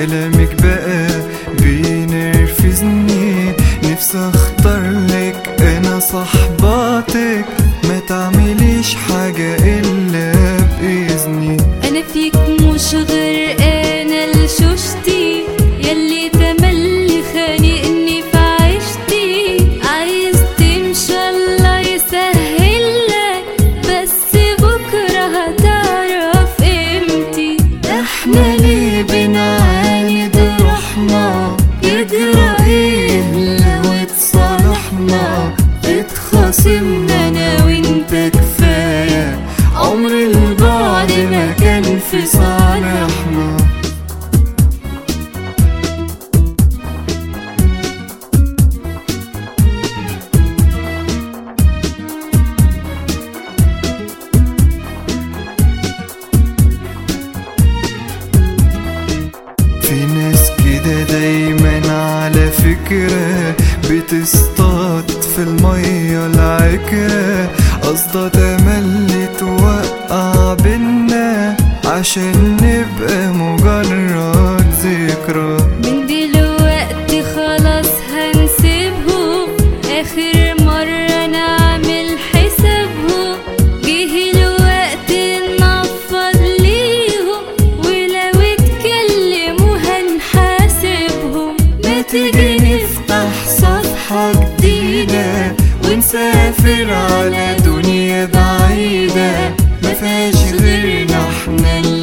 كلامك بقى بينرفزني نفسي اختار لك انا صحباتك ما تعمليش حاجة الا باذني انا فيك مش غرقانه لشوشتي يلي تملي خانقني في عيشتي عايز تمشي الله يسهلك بس بكره هتعرف قيمتي احنا ليه بنعاند روحنا يجرى ايه لو اتصالحنا اتخاصمنا انا وانت كفايه عمر البعد ما كان في صالحنا في ناس كده دايما على فكرة بتصطاد في المية العكرة قصدها تملي توقع بينا عشان نبقى مجرد ذكرى من دلوقتي خلاص هنسيبهم اخر مرة نعمل حسابهم جه الوقت ننفض ليهم ولو اتكلموا هنحاسبهم ما تيجي نفتح صفحة جديدة ونسافر على دنيا بعيدة ما فيهاش غيرنا احنا